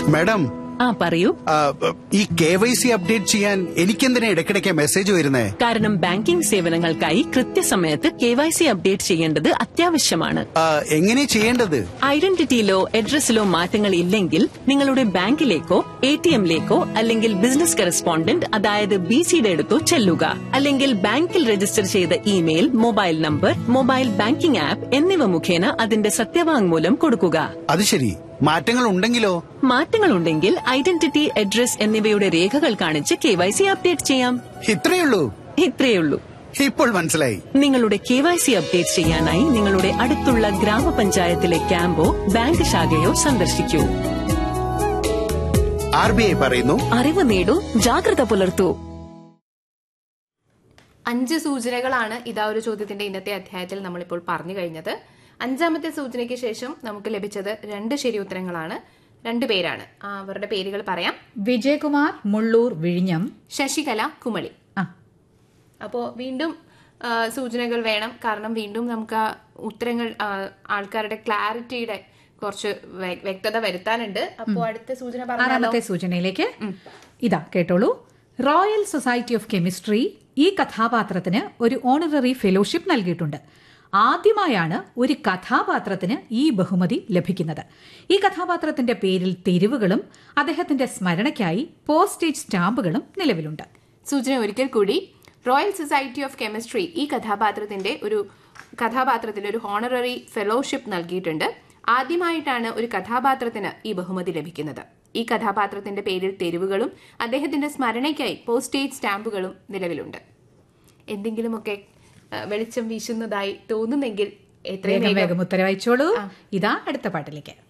madam ആ പറയൂ ആ, ഈ കെ വൈ സി അപ്ഡേറ്റ് ചെയ്യാൻ എനിക്കെന്തിനാ ഇടയ്ക്കിടയ്ക്ക് മെസ്സേജ് വരുന്നേ കാരണം ബാങ്കിംഗ് സേവനങ്ങൾക്കായി കൃത്യസമയത്ത് കെ വൈ സി അപ്ഡേറ്റ് ചെയ്യേണ്ടത് അത്യാവശ്യമാണ് ആ, എങ്ങനെ ചെയ്യേണ്ടത് ഐഡന്റിറ്റിയിലോ അഡ്രസ്സിലോ മാറ്റങ്ങൾ ഇല്ലെങ്കിൽ നിങ്ങളുടെ ബാങ്കിലേക്കോ എ ടി എമ്മിലേക്കോ അല്ലെങ്കിൽ ബിസിനസ് കറസ്പോണ്ടന്റ് അതായത് ബി സിയുടെ അടുത്തോ ചെല്ലുക അല്ലെങ്കിൽ ബാങ്കിൽ രജിസ്റ്റർ ചെയ്ത email mobile number mobile banking app എന്നിവ മുഖേന അതിന്റെ സത്യവാങ്മൂലം കൊടുക്കുക അത് ശരി മാറ്റങ്ങൾ ഉണ്ടെങ്കിലോ മാറ്റങ്ങളുണ്ടെങ്കിൽ ഐഡന്റിറ്റി അഡ്രസ് എന്നിവയുടെ രേഖകൾ കാണിച്ച് കെ വൈ സി അപ്ഡേറ്റ് ചെയ്യാം ഇത്രയുള്ളൂ ഇത്രയുള്ളൂ ഇപ്പോൾ മനസ്സിലായി നിങ്ങളുടെ കെ വൈ സി അപ്ഡേറ്റ് ചെയ്യാനായി നിങ്ങളുടെ അടുത്തുള്ള ഗ്രാമപഞ്ചായത്തിലെ ക്യാമ്പോ ബാങ്ക് ശാഖയോ സന്ദർശിക്കൂ ആർ ബി ഐ പറയുന്നു അറിവ് നേടൂ ജാഗ്രത പുലർത്തൂ അഞ്ച് സൂചനകളാണ് ഇതാ ഒരു ചോദ്യത്തിന്റെ ഇന്നത്തെ അധ്യായത്തിൽ നമ്മളിപ്പോൾ പറഞ്ഞു കഴിഞ്ഞത് അഞ്ചാമത്തെ സൂചനയ്ക്ക് ശേഷം നമുക്ക് ലഭിച്ചത് രണ്ട് ശരി ഉത്തരങ്ങളാണ് രണ്ടു പേരാണ് ആ, അവരുടെ പേരുകൾ പറയാം വിജയകുമാർ മുള്ളൂർ വിഴിഞ്ഞം ശശികല കുമളി ആ അപ്പോൾ വീണ്ടും ആ, സൂചനകൾ വേണം കാരണം വീണ്ടും നമുക്ക് ആ ഉത്തരങ്ങൾ ആ, ആൾക്കാരുടെ ക്ലാരിറ്റിയുടെ കുറച്ച് വ്യ- വ്യക്തത വരുത്താനുണ്ട് അപ്പോൾ അടുത്ത സൂചന പറഞ്ഞാലോ ആറാമത്തെ സൂചനയിലേക്ക് ഇതാ കേട്ടോളൂ റോയൽ സൊസൈറ്റി ഓഫ് കെമിസ്ട്രി ഈ കഥാപാത്രത്തിന് ഒരു ഓണററി ഫെലോഷിപ്പ് നൽകിയിട്ടുണ്ട് ആദ്യമായാണ് ഒരു കഥാപാത്രത്തിന് ഈ ബഹുമതി ലഭിക്കുന്നത് ഈ കഥാപാത്രത്തിന്റെ പേരിൽ തെരുവുകളും അദ്ദേഹത്തിന്റെ സ്മരണയ്ക്കായി പോസ്റ്റേജ് സ്റ്റാമ്പുകളും നിലവിലുണ്ട് സൂചന ഒരിക്കൽ കൂടി റോയൽ സൊസൈറ്റി ഓഫ് കെമിസ്ട്രി ഈ കഥാപാത്രത്തിന്റെ ഒരു കഥാപാത്രത്തിന് ഒരു ഹോണററി ഫെലോഷിപ്പ് നൽകിയിട്ടുണ്ട് ആദ്യമായിട്ടാണ് ഒരു കഥാപാത്രത്തിന് ഈ ബഹുമതി ലഭിക്കുന്നത് ഈ കഥാപാത്രത്തിന്റെ പേരിൽ തെരുവുകളും അദ്ദേഹത്തിന്റെ സ്മരണയ്ക്കായി പോസ്റ്റേജ് സ്റ്റാമ്പുകളും നിലവിലുണ്ട് എന്തെങ്കിലുമൊക്കെ ആ, വെളിച്ചം വീശുന്നതായി തോന്നുന്നെങ്കിൽ എത്രയും വേഗം വേഗം വേഗം ഉത്തരവായിച്ചോളൂ ഇതാ അടുത്ത പാട്ടിലേക്ക്